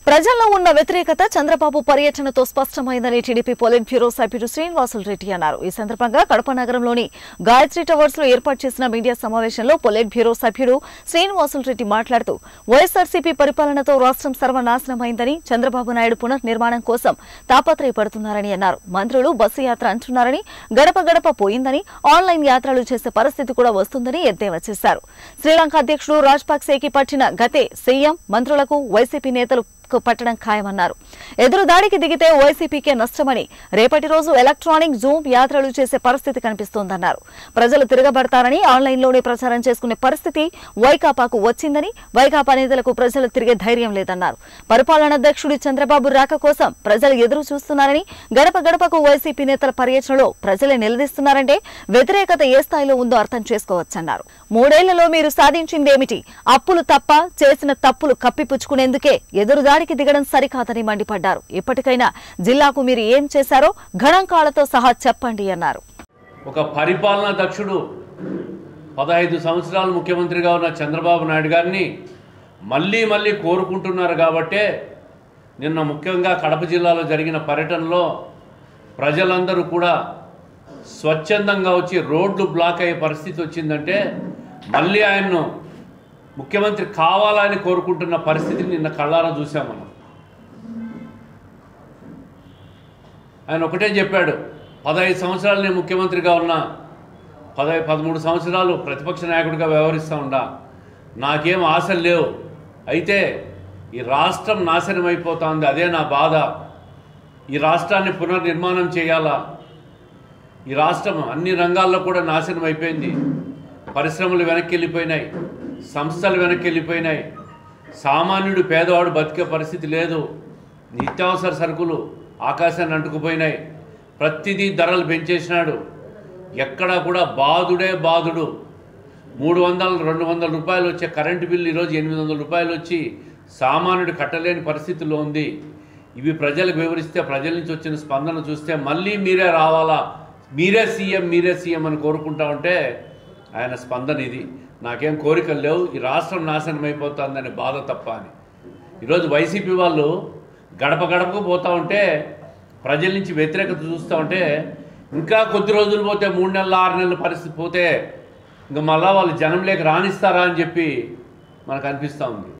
ప్రజల్లో ఉన్న వ్యతిరేకత చంద్రబాబు పర్యటనతో స్పష్టమైందని టీడీపీ పోలిట్ బ్యూరో సభ్యుడు శ్రీనివాసులు రెడ్డి అన్నారు ఈ సందర్భంగా కడప నగరంలోని గాయత్రి టవర్స్ లో ఏర్పాటు చేసిన మీడియా సమావేశంలో పొలిట్ బ్యూరో సభ్యుడు శ్రీనివాసులు రెడ్డి మాట్లాడుతూ వైఎస్ఆర్సీపీ పరిపాలనతో రాష్ట్రం సర్వనాశనమైందని చంద్రబాబు నాయుడు పునర్నిర్మాణం కోసం తాపత్రయపడుతున్నారని అన్నారు మంత్రులు బస్సు యాత్ర అంటున్నారని గడప గడప పోయిందని ఆన్లైన్ యాత్రలు చేసే పరిస్థితి కూడా వస్తుందని ఎద్దేవా చేశారు శ్రీలంక అధ్యక్షుడు రాజపక్సేకి పట్టిన గతే సీఎం మంత్రులకు వైసీపీ నేతలు కు పట్టడం ఖాయమన్నారు ఎదురు దాడికి దిగితే వైసీపీకే నష్టమని రేపటి రోజు ఎలక్ట్రానిక్ జూమ్ యాత్రలు చేసే పరిస్థితి కనిపిస్తోందన్నారు ప్రజలు తిరగబడతారని ఆన్లైన్లోనే ప్రచారం చేసుకునే పరిస్థితి వైకాపాకు వచ్చిందని వైకాపా నేతలకు ప్రజలు తిరిగే ధైర్యం లేదన్నారు పరిపాలనాధ్యక్షుడి చంద్రబాబు రాక కోసం ప్రజలు ఎదురు చూస్తున్నారని గడప గడపకు వైసీపీ నేతల పర్యటనలో ప్రజలే నిలదీస్తున్నారంటే వ్యతిరేకత ఏ స్థాయిలో ఉందో అర్థం చేసుకోవచ్చన్నారు మూడేళ్లలో మీరు సాధించిందేమిటి అప్పులు తప్ప చేసిన తప్పులు కప్పిపుచ్చుకునేందుకే ఎదురుదాడికి దిగడం సరికాదని మండిపడ్డారు ఇప్పటికైనా జిల్లాకు మీరు ఏం చేశారో గణాంకాలతో సహా చెప్పండి అన్నారు ఒక పరిపాలనా దక్షుడు పదహైదు సంవత్సరాలు ముఖ్యమంత్రిగా ఉన్న చంద్రబాబు నాయుడు గారిని మళ్ళీ మళ్ళీ కోరుకుంటున్నారు కాబట్టే నిన్న ముఖ్యంగా కడప జిల్లాలో జరిగిన పర్యటనలో ప్రజలందరూ కూడా స్వచ్ఛందంగా వచ్చి రోడ్లు బ్లాక్ అయ్యే పరిస్థితి వచ్చిందంటే మళ్ళీ ఆయన్ను ముఖ్యమంత్రి కావాలని కోరుకుంటున్న పరిస్థితిని నిన్న కళ్ళారా చూసాం మనం ఆయన ఒకటే చెప్పాడు పదహైదు సంవత్సరాలు నేను ముఖ్యమంత్రిగా ఉన్నా పదహై పదమూడు సంవత్సరాలు ప్రతిపక్ష నాయకుడిగా వ్యవహరిస్తూ ఉండా నాకేం ఆశలు లేవు అయితే ఈ రాష్ట్రం నాశనం అయిపోతుంది అదే నా బాధ ఈ రాష్ట్రాన్ని పునర్నిర్మాణం చేయాలా ఈ రాష్ట్రం అన్ని రంగాల్లో కూడా నాశనం అయిపోయింది పరిశ్రమలు వెనక్కి వెళ్ళిపోయినాయి సంస్థలు వెనక్కి వెళ్ళిపోయినాయి సామాన్యుడు పేదవాడు బతికే పరిస్థితి లేదు నిత్యావసర సరుకులు ఆకాశాన్ని అంటుకుపోయినాయి ప్రతిదీ ధరలు పెంచేసినాడు ఎక్కడా కూడా బాధుడే బాధుడు మూడు వందల రెండు వందల రూపాయలు వచ్చే కరెంటు బిల్లు ఈరోజు ఎనిమిది వందల రూపాయలు వచ్చి సామాన్యుడు కట్టలేని పరిస్థితిలో ఉంది ఇవి ప్రజలకు వివరిస్తే ప్రజల నుంచి వచ్చిన స్పందన చూస్తే మళ్ళీ మీరే రావాలా మీరే సీఎం మీరే సీఎం అని కోరుకుంటా ఉంటే ఆయన స్పందన ఇది నాకేం కోరికలు లేవు ఈ రాష్ట్రం నాశనం అయిపోతుందనే బాధ తప్ప అని ఈరోజు వైసీపీ వాళ్ళు గడప గడపకు పోతూ ఉంటే ప్రజల నుంచి వ్యతిరేకత చూస్తూ ఉంటే ఇంకా కొద్ది రోజులు పోతే మూడు నెలలు ఆరు నెలల పరిస్థితి పోతే ఇంకా మళ్ళా వాళ్ళు జనం లేక రాణిస్తారా అని చెప్పి మనకు అనిపిస్తూ ఉంది